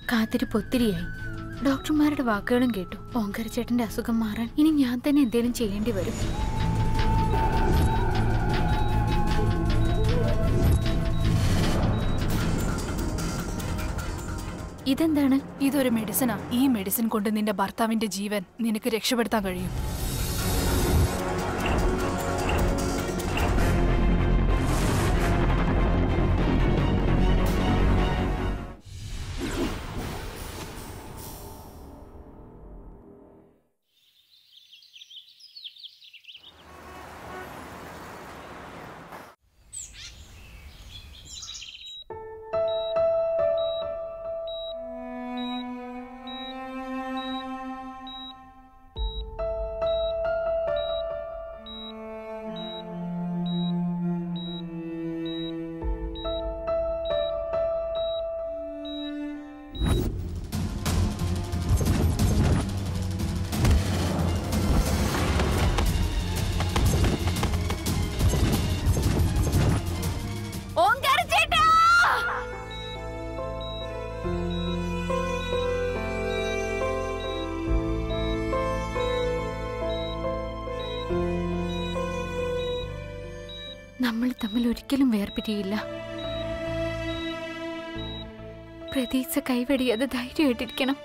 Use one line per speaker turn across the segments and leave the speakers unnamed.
കാത്തിരിപ്പ് ഒത്തിരിയായി ഡോക്ടർമാരുടെ വാക്കുകളും കേട്ടു ഓങ്കാരച്ചേട്ടന്റെ അസുഖം മാറാൻ ഇനി ഞാൻ തന്നെ എന്തെങ്കിലും ചെയ്യേണ്ടി വരും ഇതെന്താണ്
ഇതൊരു മെഡിസിനാ ഈ മെഡിസിൻ കൊണ്ട് നിന്റെ ഭർത്താവിന്റെ ജീവൻ നിനക്ക് രക്ഷപ്പെടുത്താൻ കഴിയും
നമ്മൾ തമ്മിൽ ഒരിക്കലും വേർപിരിയില്ല പ്രതീക്ഷ കൈവെടിയാതെ ധൈര്യമായിട്ടിരിക്കണം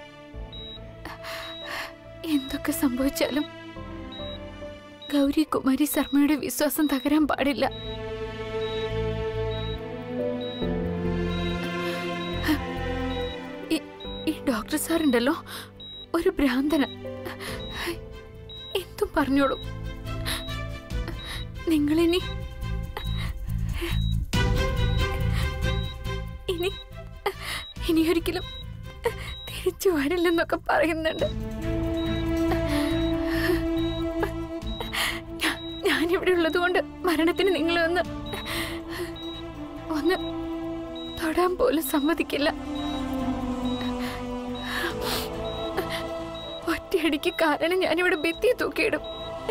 എന്തൊക്കെ സംഭവിച്ചാലും ഗൗരി കുമാരി ശർമ്മയുടെ വിശ്വാസം തകരാൻ പാടില്ല ഈ- ഈ ഡോക്ടർ സാറുണ്ടല്ലോ ഒരു ഭ്രാന്തന എന്തും പറഞ്ഞോളൂ നിങ്ങളിനി ഇനി ഇനിയൊരിക്കലും തിരിച്ചു വരില്ലെന്നൊക്കെ പറയുന്നുണ്ട് ഞാ- ഞാനിവിടെ ഉള്ളതുകൊണ്ട് മരണത്തിന് നിങ്ങളെ ഒന്ന് ഒന്ന് തൊടാൻ പോലും സമ്മതിക്കില്ല ഒറ്റയടിക്ക് കാരണം ഞാനിവിടെ ഭിത്തി തൂക്കിയിടും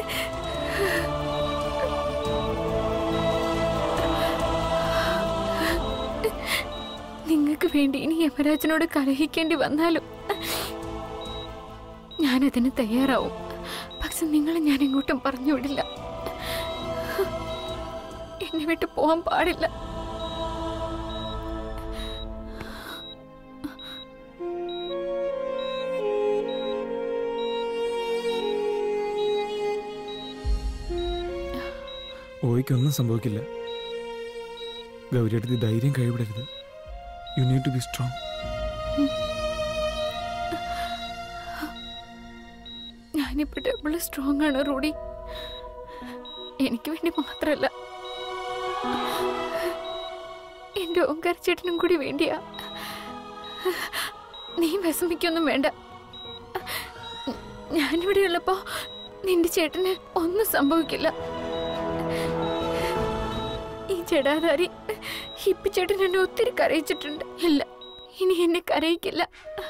നിങ്ങൾക്ക് വേണ്ടി ഇനി യമരാജനോട് കലഹിക്കേണ്ടി വന്നാലും ഞാനതിന് തയ്യാറാവും പക്ഷെ നിങ്ങളെ ഞാൻ എങ്ങോട്ടും പറഞ്ഞു വിടില്ല എന്നെ വിട്ട് പോകാൻ പാടില്ല
ഓയ്ക്കൊന്നും സംഭവിക്കില്ല ഗൗരിയടുത്ത് ധൈര്യം കൈവിടരുത് you need to be strong
ഞാനിപ്പോ ഡബിൾ സ്ട്രോങ് ആണ് റൂഡി എനിക്ക് വേണ്ടി മാത്രല്ല എന്റെ ഓങ്കാര ചേട്ടനും കൂടി വേണ്ടിയാ നീ വിഷമിക്കൊന്നും വേണ്ട ഞാനിവിടെ ഉള്ളപ്പോ നിന്റെ ചേട്ടന് ഒന്നും സംഭവിക്കില്ല ഈ ജടാധാരി ഹിപ്പി ചേട്ടൻ എന്നെ ഒത്തിരി കരയിച്ചിട്ടുണ്ട് ഇല്ല ഇനി എന്നെ കരയിക്കില്ല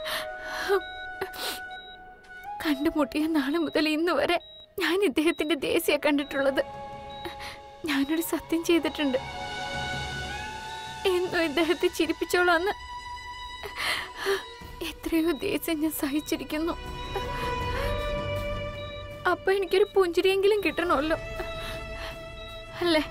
കണ്ടുമുട്ടിയ നാളെ മുതൽ ഇന്ന് വരെ ഞാൻ ഇദ്ദേഹത്തിന്റെ ദേശീയ കണ്ടിട്ടുള്ളത് ഞാനൊരു സത്യം ചെയ്തിട്ടുണ്ട് എന്നും ഇദ്ദേഹത്തെ ചിരിപ്പിച്ചോളാന്ന് എത്രയോ ദേശം ഞാൻ സഹിച്ചിരിക്കുന്നു അപ്പൊ എനിക്കൊരു പുഞ്ചിരിയെങ്കിലും കിട്ടണമല്ലോ അല്ലേ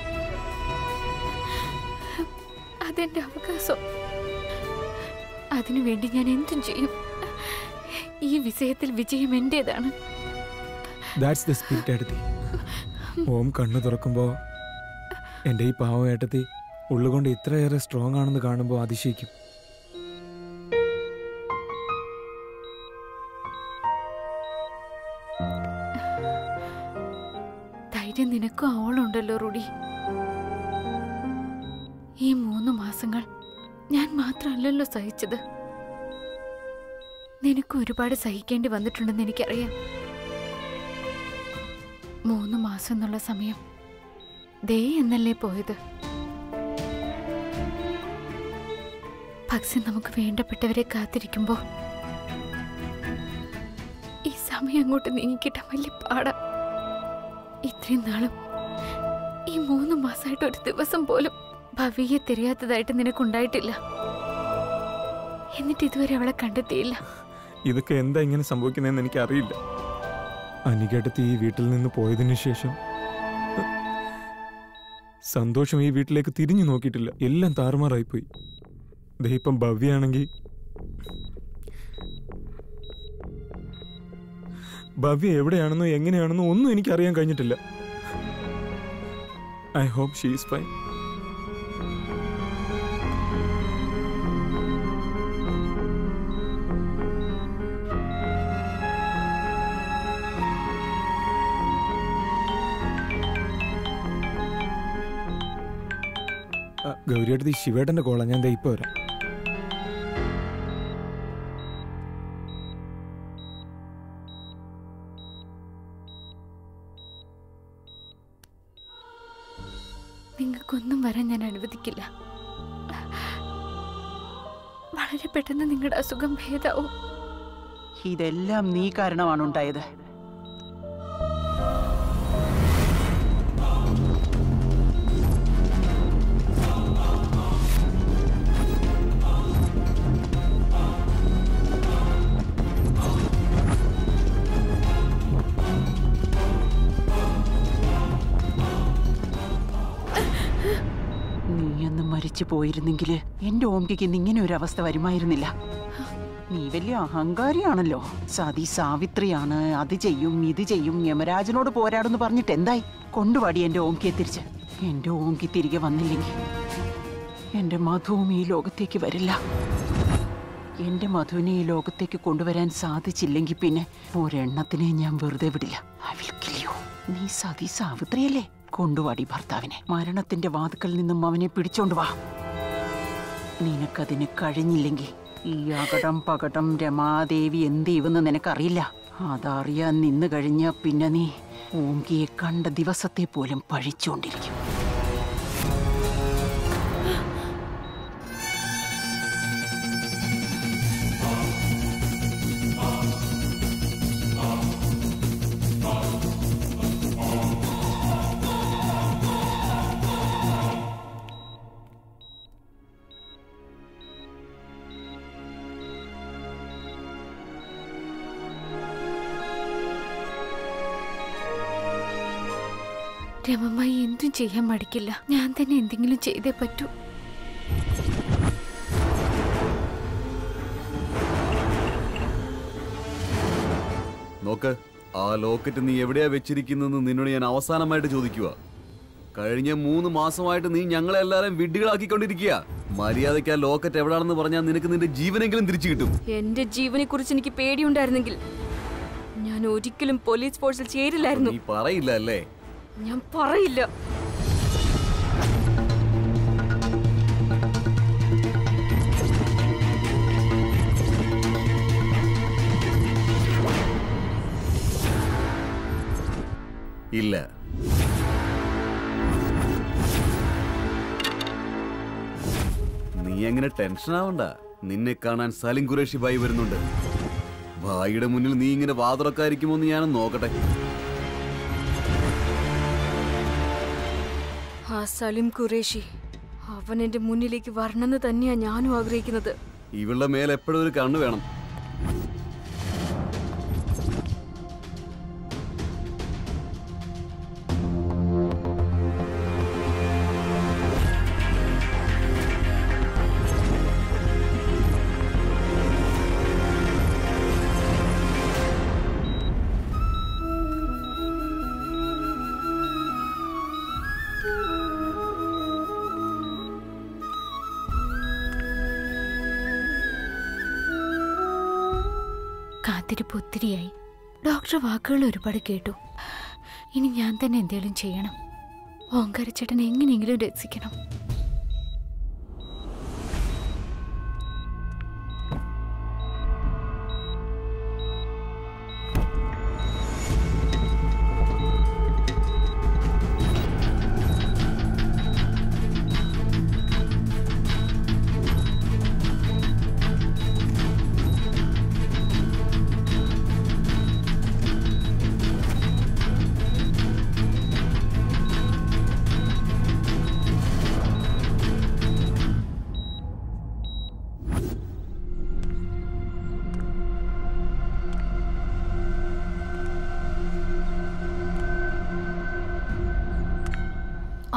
അതെന്റെ അവകാശം അതിനുവേണ്ടി ഞാൻ എന്തും ചെയ്യും ഈ വിജയത്തിൽ വിജയം എന്റേതാണ്
ദാറ്റ്സ് ദ സ്പിരിറ്റ് ഏട്ടത്തി ഓം കണ്ണു തുറക്കുമ്പോൾ എൻ്റെ ഈ പാവം ഏട്ടത്തി ഉള്ളുകൊണ്ട് ഇത്രയേറെ സ്ട്രോങ് ആണെന്ന് കാണുമ്പോൾ അതിശയിക്കും
ധൈര്യം നിനക്കും അവളുണ്ടല്ലോ റുഡി ഈ മൂന്ന് മാസങ്ങൾ ഞാൻ മാത്രമല്ലല്ലോ സഹിച്ചത് നിനക്ക് ഒരുപാട് സഹിക്കേണ്ടി വന്നിട്ടുണ്ടെന്ന് എനിക്കറിയാം മൂന്ന് മാസം എന്നുള്ള സമയം ദേ എന്നല്ലേ പോയത് പക്ഷെ നമുക്ക് വേണ്ടപ്പെട്ടവരെ കാത്തിരിക്കുമ്പോൾ ഈ സമയം അങ്ങോട്ട് നീങ്ങിക്കിട്ടാൻ വലിയ പാടാ ഇത്രയും നാളും ഈ മൂന്ന് മാസമായിട്ട് ഒരു ദിവസം പോലും ഭവിയെ തിരിയാത്തതായിട്ട് നിനക്കുണ്ടായിട്ടില്ല എന്നിട്ട് ഇതുവരെ അവളെ കണ്ടെത്തിയില്ല
ഇതൊക്കെ എന്താ ഇങ്ങനെ സംഭവിക്കുന്നതെന്ന് എനിക്ക് അറിയില്ല അനികേട്ടത്തി ഈ വീട്ടിൽ നിന്ന് പോയതിനു ശേഷം സന്തോഷം ഈ വീട്ടിലേക്ക് തിരിഞ്ഞു നോക്കിയിട്ടില്ല എല്ലാം താറുമാറായിപ്പോയി ദേ ഇപ്പം ഭവ്യാണെങ്കിൽ ഭവ്യ എവിടെയാണെന്നോ എങ്ങനെയാണെന്നോ ഒന്നും എനിക്ക് അറിയാൻ കഴിഞ്ഞിട്ടില്ല I hope she is fine ഗൗരിയടുത്ത് ശിവേട്ടന്റെ കോളാ ഞാൻ ദേ ഇപ്പൊ വരാം
നിങ്ങൾക്കൊന്നും വരാൻ ഞാൻ അനുവദിക്കില്ല വളരെ പെട്ടെന്ന് നിങ്ങളുടെ അസുഖം ഭേദാവും
ഇതെല്ലാം നീ കാരണമാണ് ഉണ്ടായത് നീയൊന്ന് മരിച്ചു പോയിരുന്നെങ്കിൽ എന്റെ ഓംകിക്ക് ഇന്ന് ഇങ്ങനെ ഒരു അവസ്ഥ വരുമായിരുന്നില്ല നീ വലിയ അഹങ്കാരിയാണല്ലോ സതി സാവിത്രിയാണ് അത് ചെയ്യും ഇത് ചെയ്യും യമരാജനോട് പോരാടെന്ന് പറഞ്ഞിട്ട് എന്തായി കൊണ്ടുപാടി എന്റെ ഓംകിയെ തിരിച്ച് എന്റെ ഓംകി തിരികെ വന്നില്ലെങ്കിൽ എന്റെ മധുവും ഈ ലോകത്തേക്ക് വരില്ല എന്റെ മധുവിനെ ഈ ലോകത്തേക്ക് കൊണ്ടുവരാൻ സാധിച്ചില്ലെങ്കിൽ പിന്നെ ഒരെണ്ണത്തിനെ ഞാൻ വെറുതെ വിടില്ല I will kill you. നീ സതി സാവിത്രിയല്ലേ കൊണ്ടുവാടി ഭർത്താവിനെ മരണത്തിന്റെ വാതുക്കൽ നിന്നും അവനെ പിടിച്ചോണ്ട് വാ നിനക്കതിന് കഴിഞ്ഞില്ലെങ്കിൽ ഈ അകടം പകടം രമാദേവി എന്ത് ചെയ്യുമെന്ന് നിനക്കറിയില്ല അതറിയാൻ നിന്ന് കഴിഞ്ഞ പിന്നെ നീ ഓങ്കിയെ കണ്ട ദിവസത്തെ പോലും പഴിച്ചുകൊണ്ടിരിക്കും
രമമായി എന്തും ചെയ്യാൻ മടിക്കില്ല ഞാൻ തന്നെ എന്തെങ്കിലും ചെയ്തേ പറ്റൂ
നോക്ക് ആ ലോക്കറ്റ് നീ എവിടെയാ വെച്ചിരിക്കുന്നതെന്ന് നിന്നോട് ഞാൻ അവസാനമായിട്ട് ചോദിക്കുക കഴിഞ്ഞ മൂന്ന് മാസമായിട്ട് നീ ഞങ്ങളെ എല്ലാരും വിഡ്ഢികളാക്കിക്കൊണ്ടിരിക്കുക മര്യാദയ്ക്ക് ആ ലോക്കറ്റ് എവിടാണെന്ന് പറഞ്ഞാൽ നിനക്ക് നിന്റെ ജീവനെങ്കിലും തിരിച്ചു കിട്ടും
എന്റെ ജീവനെ കുറിച്ച് എനിക്ക് പേടിയുണ്ടായിരുന്നെങ്കിൽ ഞാൻ ഒരിക്കലും പോലീസ് ഫോഴ്സിൽ ചേരില്ലായിരുന്നു
നീ പറയില്ല അല്ലേ
ഞാൻ പറയില്ല
ഇല്ല നീ അങ്ങനെ ടെൻഷൻ ആവണ്ട നിന്നെ കാണാൻ സലിം ഖുറേഷി ഭായി വരുന്നുണ്ട് ഭായിയുടെ മുന്നിൽ നീ ഇങ്ങനെ വാതുറക്കായിരിക്കുമോ എന്ന് ഞാനും നോക്കട്ടെ
ആ സലിം ഖുറേഷി അവൻ എന്റെ മുന്നിലേക്ക് വരണമെന്ന് തന്നെയാ ഞാനും ആഗ്രഹിക്കുന്നത്
ഇവളുടെ മേൽ എപ്പോഴും ഒരു കണ്ണ് വേണം
കാത്തിരിപ്പ് ഒത്തിരിയായി ഡോക്ടർ വാക്കുകൾ ഒരുപാട് കേട്ടു ഇനി ഞാൻ തന്നെ എന്തെങ്കിലും ചെയ്യണം ഓങ്കാരച്ചേട്ടൻ എങ്ങനെയെങ്കിലും രസിക്കണം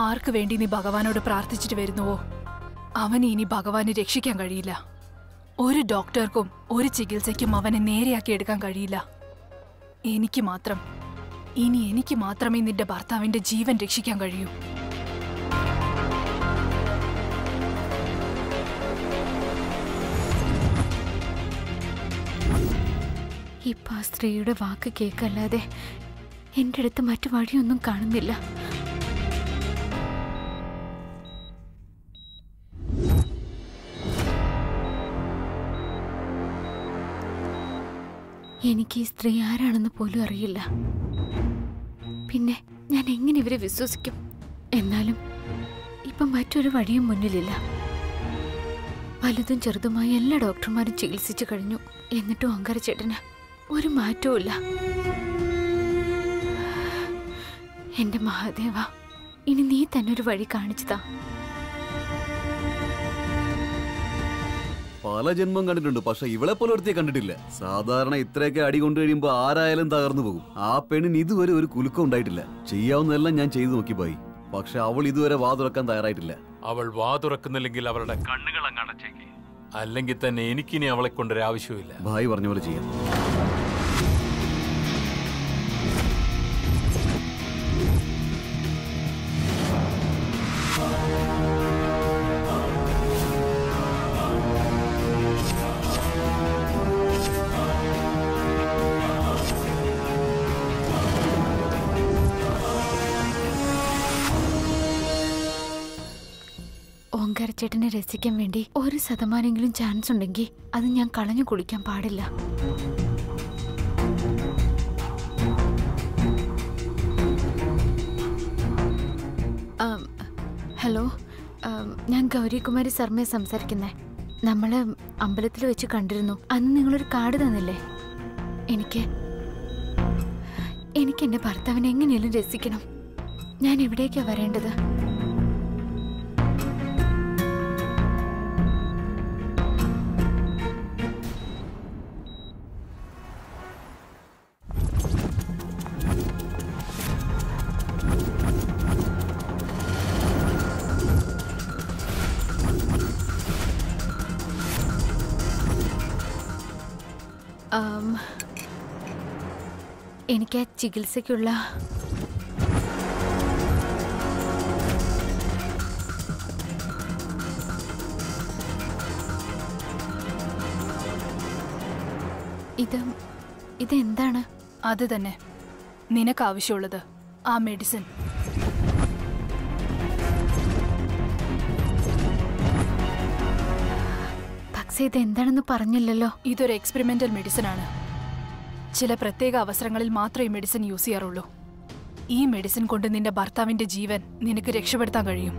ആർക്ക് വേണ്ടി നീ ഭഗവാനോട് പ്രാർത്ഥിച്ചിട്ട് വരുന്നുവോ അവനെ ഇനി ഭഗവാനെ രക്ഷിക്കാൻ കഴിയില്ല ഒരു ഡോക്ടർക്കും ഒരു ചികിത്സയ്ക്കും അവനെ നേരെയാക്കി എടുക്കാൻ കഴിയില്ല എനിക്ക് മാത്രം ഇനി എനിക്ക് മാത്രമേ നിന്റെ ഭർത്താവിന്റെ ജീവൻ രക്ഷിക്കാൻ കഴിയൂ
ഇപ്പൊ ആ സ്ത്രീയുടെ വാക്ക് കേൾക്കല്ലാതെ എൻ്റെ അടുത്ത് മറ്റു വഴിയൊന്നും കാണുന്നില്ല എനിക്ക് ഈ സ്ത്രീ ആരാണെന്ന് പോലും അറിയില്ല പിന്നെ ഞാൻ എങ്ങനെ ഇവരെ വിശ്വസിക്കും എന്നാലും ഇപ്പം മറ്റൊരു വഴിയും മുന്നിലില്ല വലുതും ചെറുതുമായ എല്ലാ ഡോക്ടർമാരും ചികിത്സിച്ചു കഴിഞ്ഞു എന്നിട്ടും അങ്കാര ചേട്ടന് ഒരു മാറ്റവും ഇല്ല എന്റെ മഹാദേവ ഇനി നീ തന്നെ ഒരു വഴി കാണിച്ചതാ
പല ജന്മം കണ്ടിട്ടുണ്ട് പക്ഷെ ഇവളെ പോലെ ഒരുത്തിയെ കണ്ടിട്ടില്ല സാധാരണ ഇത്രയൊക്കെ അടി കൊണ്ടു കഴിയുമ്പോ ആരായാലും തകർന്നു പോകും ആ പെണ്ണിന് ഇതുവരെ ഒരു കുലുക്കം ഉണ്ടായിട്ടില്ല ചെയ്യാവുന്നതെല്ലാം ഞാൻ ചെയ്തു നോക്കി പോയി പക്ഷെ അവൾ ഇതുവരെ വാ തുറക്കാൻ തയ്യാറായിട്ടില്ല
അവൾ വാ തുറക്കുന്നില്ലെങ്കിൽ അവളുടെ കണ്ണുകൾ അങ്ങ് അടച്ചേക്ക് അല്ലെങ്കിൽ തന്നെ എനിക്കിനി അവളെ കൊണ്ടൊരു ആവശ്യമില്ല
ഭായി പറഞ്ഞ പോലെ ചെയ്യാം
ഓങ്കാര ചേട്ടനെ രസിക്കാൻ വേണ്ടി ഒരു ശതമാനെങ്കിലും ചാൻസ് ഉണ്ടെങ്കിൽ അത് ഞാൻ കളഞ്ഞു കുളിക്കാൻ പാടില്ല ആം, ഹലോ ആം, ഞാൻ ഗൗരികുമാരി ശർമ്മയെ സംസാരിക്കുന്നേ നമ്മള് അമ്പലത്തിൽ വെച്ച് കണ്ടിരുന്നു അന്ന് നിങ്ങളൊരു കാർഡ് തന്നില്ലേ എനിക്ക് എനിക്ക് എന്റെ ഭർത്താവിനെ എങ്ങനെയും രസിക്കണം ഞാൻ എവിടേക്കാ വരേണ്ടത് ആം, എനിക്ക് ആ ചികിത്സയ്ക്കുള്ള ഇത് ഇതെന്താണ്
അത് തന്നെ നിനക്ക് ആവശ്യമുള്ളത് ആ മെഡിസിൻ
പക്ഷേ ഇതെന്താണെന്ന് പറഞ്ഞില്ലല്ലോ
ഇതൊരു എക്സ്പെരിമെന്റൽ മെഡിസിൻ ആണ് ചില പ്രത്യേക അവസരങ്ങളിൽ മാത്രമേ ഈ മെഡിസിൻ യൂസ് ചെയ്യാറുള്ളൂ ഈ മെഡിസിൻ കൊണ്ട് നിന്റെ ഭർത്താവിന്റെ ജീവൻ നിനക്ക് രക്ഷപ്പെടുത്താൻ കഴിയും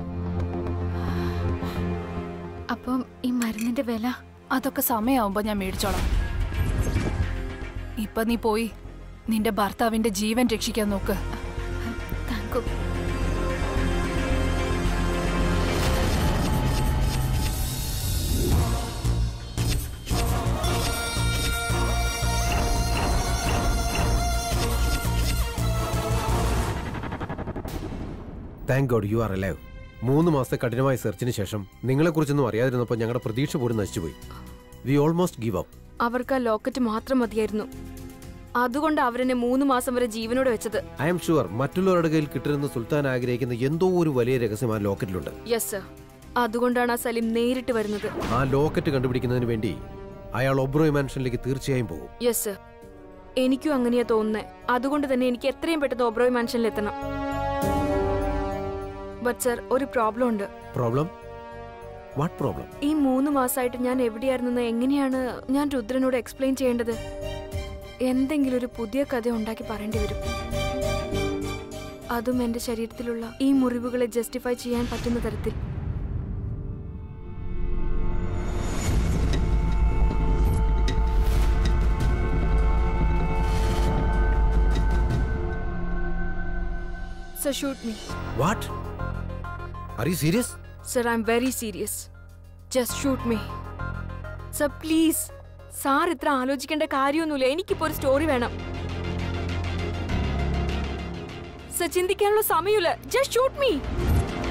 അപ്പം ഈ മരുന്നിന്റെ വില
അതൊക്കെ സമയമാവുമ്പോ ഞാൻ മേടിച്ചോളാം ഇപ്പൊ നീ പോയി നിന്റെ ഭർത്താവിന്റെ ജീവൻ രക്ഷിക്കാൻ നോക്ക്
thank you
thank God you are alive മൂന്ന് മാസത്തെ കഠിനമായ സെർച്ചിന് ശേഷം നിങ്ങളെക്കുറിച്ചൊന്നും അറിയാതിരുന്നപ്പോൾ ഞങ്ങളുടെ പ്രതീക്ഷ പോലും നശിച്ചുപോയി വി ഓൾമോസ്റ്റ് ഗീവ് അപ്പ്
അവർക്ക് ആ ലോക്കറ്റ് മാത്രം മതിയായിരുന്നു അതുകൊണ്ട് അവരെന്നെ മൂന്ന് മാസം വരെ ജീവനോടെ വെച്ചത്
ഐ എം ഷുവർ മറ്റുള്ളവരുടെ കയ്യിൽ കിട്ടരുന്ന് സുൽത്താൻ ആഗ്രഹിക്കുന്ന എന്തോ ഒരു വലിയ രഹസ്യം ആ ലോക്കറ്റിലുണ്ട്
യെസ് സർ അതുകൊണ്ടാണ് ആ സലീം നേരിട്ട് വരുന്നത്
ആ ലോക്കറ്റ് കണ്ടുപിടിക്കുന്നതിന് വേണ്ടി അയാൾ ഒബ്രോയ് മാൻഷനിലേക്ക് തീർച്ചയായും പോകും
യെസ് സർ എനിക്കും അങ്ങനെയാ തോന്നുന്നത് അതുകൊണ്ട് തന്നെ എനിക്ക് എത്രയും പെട്ടെന്ന് ഒബ്രോയ് മാൻഷനിൽ എത്തണം ബട്ട് സർ ഒരു പ്രോബ്ലം ഉണ്ട്
പ്രോബ്ലം വാട്ട് പ്രോബ്ലം
ഈ മൂന്ന് മാസമായിട്ട് ഞാൻ എവിടെയായിരുന്നെന്ന് എങ്ങനെയാണ് ഞാൻ രുദ്രനോട് എക്സ്പ്ലെയിൻ ചെയ്യേണ്ടത് എന്തെങ്കിലും ഒരു പുതിയ കഥ ഉണ്ടാക്കി പറയേണ്ടി വരും അതും എന്റെ ശരീരത്തിലുള്ള ഈ മുറിവുകളെ ജസ്റ്റിഫൈ ചെയ്യാൻ പറ്റുന്ന തരത്തിൽ sir shoot me
what are you serious
sir I am very serious just shoot me sir please sir ഇത്ര ആലോചിക്കേണ്ട കാര്യമൊന്നുമില്ല എനിക്കിപ്പോ ഒരു സ്റ്റോറി വേണം സർ ചിന്തിക്കാനുള്ള സമയമില്ല ജസ്റ്റ് ഷൂട്ട് മീ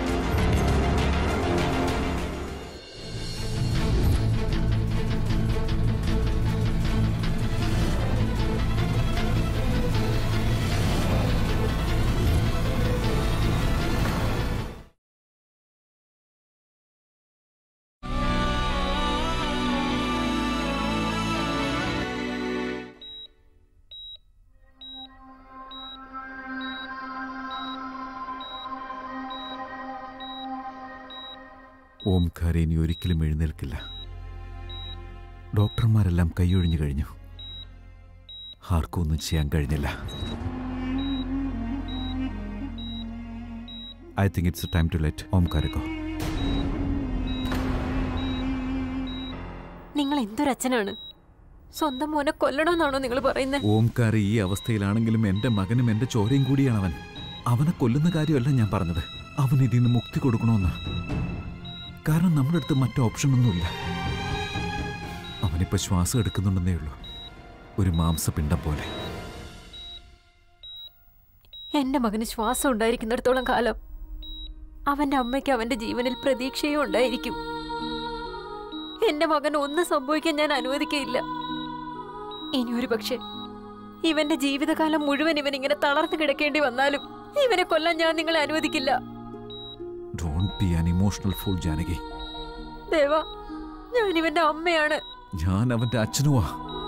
ഓംകാര ഇനി ഒരിക്കലും എഴുന്നേൽക്കില്ല ഡോക്ടർമാരെല്ലാം കൈയൊഴിഞ്ഞു കഴിഞ്ഞു ആർക്കും ഒന്നും ചെയ്യാൻ കഴിഞ്ഞില്ല I think it's time to let Omkara go
നിങ്ങൾ എന്തൊരച്ഛനാണ് സ്വന്തം മോനെ കൊല്ലണമെന്നാണോ നിങ്ങൾ പറയുന്നത്
ഓംകാര ഈ അവസ്ഥയിലാണെങ്കിലും എൻ്റെ മകനും എൻ്റെ ചോരയും കൂടിയാണ് അവൻ അവനെ കൊല്ലുന്ന കാര്യമല്ല ഞാൻ പറഞ്ഞത് അവൻ ഇതിൽ നിന്ന് മുക്തി കൊടുക്കണമെന്ന് കാരണം നമ്മുടെ അടുത്ത് മറ്റു ഓപ്ഷനൊന്നുമില്ല അവനിപ്പോൾ ശ്വാസം എടുക്കുന്നുണ്ടെന്നേ ഉള്ളൂ ഒരു മാംസപിണ്ഡം പോലെ
എന്റെ മകന് ശ്വാസം ഉണ്ടായിരിക്കുന്നിടത്തോളം കാലം അവന്റെ അമ്മയ്ക്ക് അവന്റെ ജീവനിൽ പ്രതീക്ഷയും ഉണ്ടായിരിക്കും എന്റെ മകൻ ഒന്നും സംഭവിക്കാൻ ഞാൻ അനുവദിക്കയില്ല ഇനി ഒരു പക്ഷേ ഇവന്റെ ജീവിതകാലം മുഴുവൻ ഇവൻ ഇങ്ങനെ തളർന്നു കിടക്കേണ്ടി വന്നാലും ഇവനെ കൊല്ലാൻ ഞാൻ നിങ്ങളെ അനുവദിക്കില്ല
don't be an emotional fool Janaki
Deva ഞാൻ ഇവന്റെ അമ്മയാണ്
ഞാൻ അവന്റെ അച്ഛനുമാ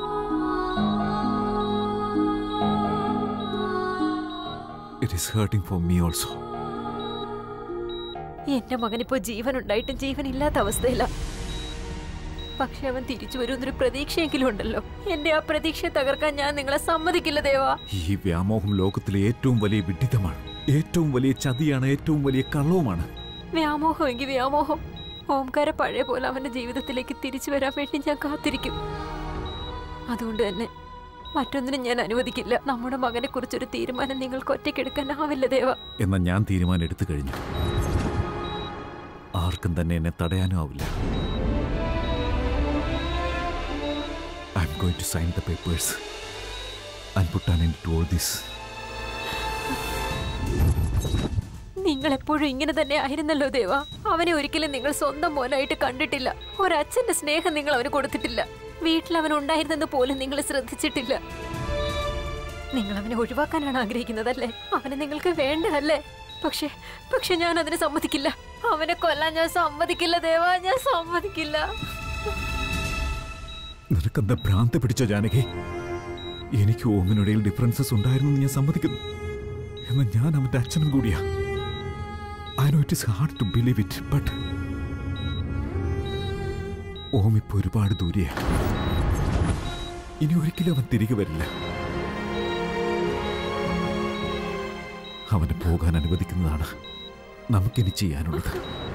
it is hurting for me also
എന്റെ മകനിപ്പോ ജീവൻ ഉണ്ടായിട്ടും ജീവൻ ഇല്ലാത്ത അവസ്ഥയില്ല പക്ഷെ അവൻ തിരിച്ചു വരുമെന്നൊരു പ്രതീക്ഷയെങ്കിലും ഉണ്ടല്ലോ എന്റെ ആ പ്രതീക്ഷയെ തകർക്കാൻ ഞാൻ നിങ്ങളെ സമ്മതിക്കില്ല ദേവാ
ഈ വ്യാമോഹം ലോകത്തിലെ ഏറ്റവും വലിയ വിഡിതമാണ് ഏറ്റവും വലിയ ചതിയാണ് ഏറ്റവും വലിയ കള്ളവുമാണ്
വ്യാമോഹം എങ്കിൽ വ്യാമോഹം ഓംകാര പഴയ പോലെ അവന്റെ ജീവിതത്തിലേക്ക് തിരിച്ചു വരാൻ വേണ്ടി ഞാൻ കാത്തിരിക്കും അതുകൊണ്ട് തന്നെ മറ്റൊന്നിനും ഞാൻ അനുവദിക്കില്ല നമ്മുടെ മകനെ കുറിച്ചൊരു തീരുമാനം നിങ്ങൾക്ക് ഒറ്റയ്ക്കെടുക്കാനാവില്ല ദേവ
എന്നാൽ ഞാൻ തീരുമാനം എടുത്തു കഴിഞ്ഞു ആർക്കും തന്നെ എന്നെ തടയാനും ആവില്ല I am going to sign the papers and put an to all this
നിങ്ങൾ എപ്പോഴും ഇങ്ങനെ തന്നെ ആയിരുന്നല്ലോ ദേവ അവനെ ഒരിക്കലും നിങ്ങൾ സ്വന്തം മോനായിട്ട് കണ്ടിട്ടില്ല ഒരച്ഛന്റെ സ്നേഹം നിങ്ങൾ അവന് കൊടുത്തിട്ടില്ല വീട്ടിൽ അവൻ ഉണ്ടായിരുന്നെന്ന് പോലും നിങ്ങൾ ശ്രദ്ധിച്ചിട്ടില്ല നിങ്ങൾ അവനെ ഒഴിവാക്കാനാണ് ആഗ്രഹിക്കുന്നതല്ലേ അവനെ നിങ്ങൾക്ക് വേണ്ടതല്ലേ പക്ഷേ പക്ഷെ ഞാൻ അതിന് സമ്മതിക്കില്ല അവനെ കൊല്ലാൻ ഞാൻ സമ്മതിക്കില്ല ദേവ ഞാൻ സമ്മതിക്കില്ല
നിനക്കെന്താ ഭ്രാന്ത് പിടിച്ചോ ജാനകി എനിക്ക് ഓമിനിടയിൽ ഡിഫറൻസസ് ഉണ്ടായിരുന്നു എന്ന് ഞാൻ സമ്മതിക്കുന്നു എന്നാൽ ഞാൻ അവന്റെ അച്ഛനും കൂടിയാ I know it is hard to believe it but Om ഇപ്പൊ ഒരുപാട് ദൂരെയാ ഇനി ഒരിക്കലും അവൻ തിരികെ വരില്ല അവനെ പോകാൻ അനുവദിക്കുന്നതാണ് നമുക്കിനി ചെയ്യാനുള്ളത്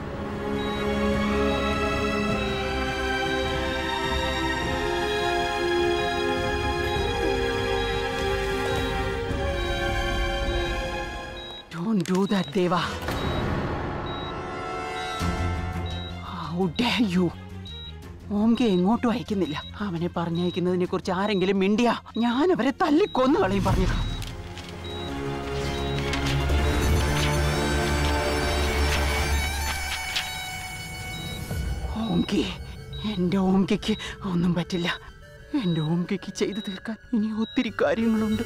Don't do that, Deva. How dare you? ഓംകെ എങ്ങോട്ടും അയക്കുന്നില്ല അവനെ പറഞ്ഞയക്കുന്നതിനെ കുറിച്ച് ആരെങ്കിലും മിണ്ടിയാ ഞാൻ അവരെ തല്ലിക്കൊന്നു കളയും പറഞ്ഞേക്കാം ഓംകെ എന്റെ ഓംകയ്ക്ക് ഒന്നും പറ്റില്ല എന്റെ ഓംകയ്ക്ക് ചെയ്തു തീർക്കാൻ ഇനി ഒത്തിരി കാര്യങ്ങളുണ്ട്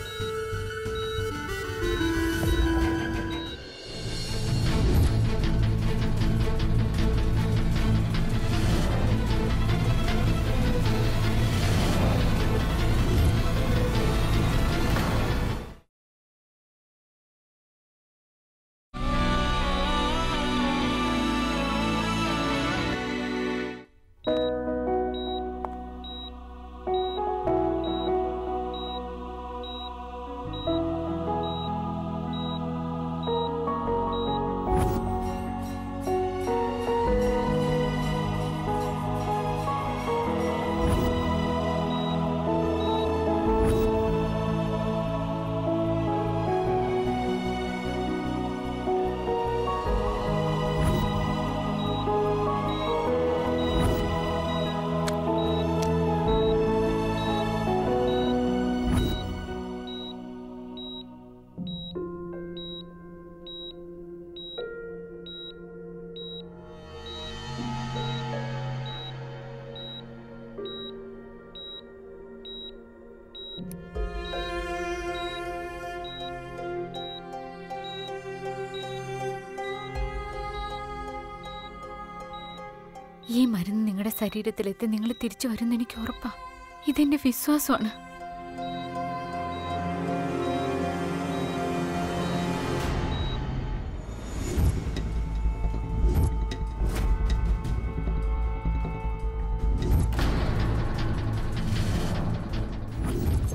ഈ മരുന്ന് നിങ്ങളുടെ ശരീരത്തിലെത്തി നിങ്ങൾ തിരിച്ചു വരുന്ന എനിക്ക് ഉറപ്പാ ഇതെന്റെ വിശ്വാസമാണ്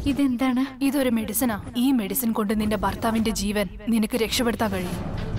ഇതെന്താണ്
ഇതൊരു മെഡിസിനാ ഈ മെഡിസിൻ കൊണ്ട് നിന്റെ ഭർത്താവിന്റെ ജീവൻ നിനക്ക് രക്ഷപ്പെടുത്താൻ കഴിയും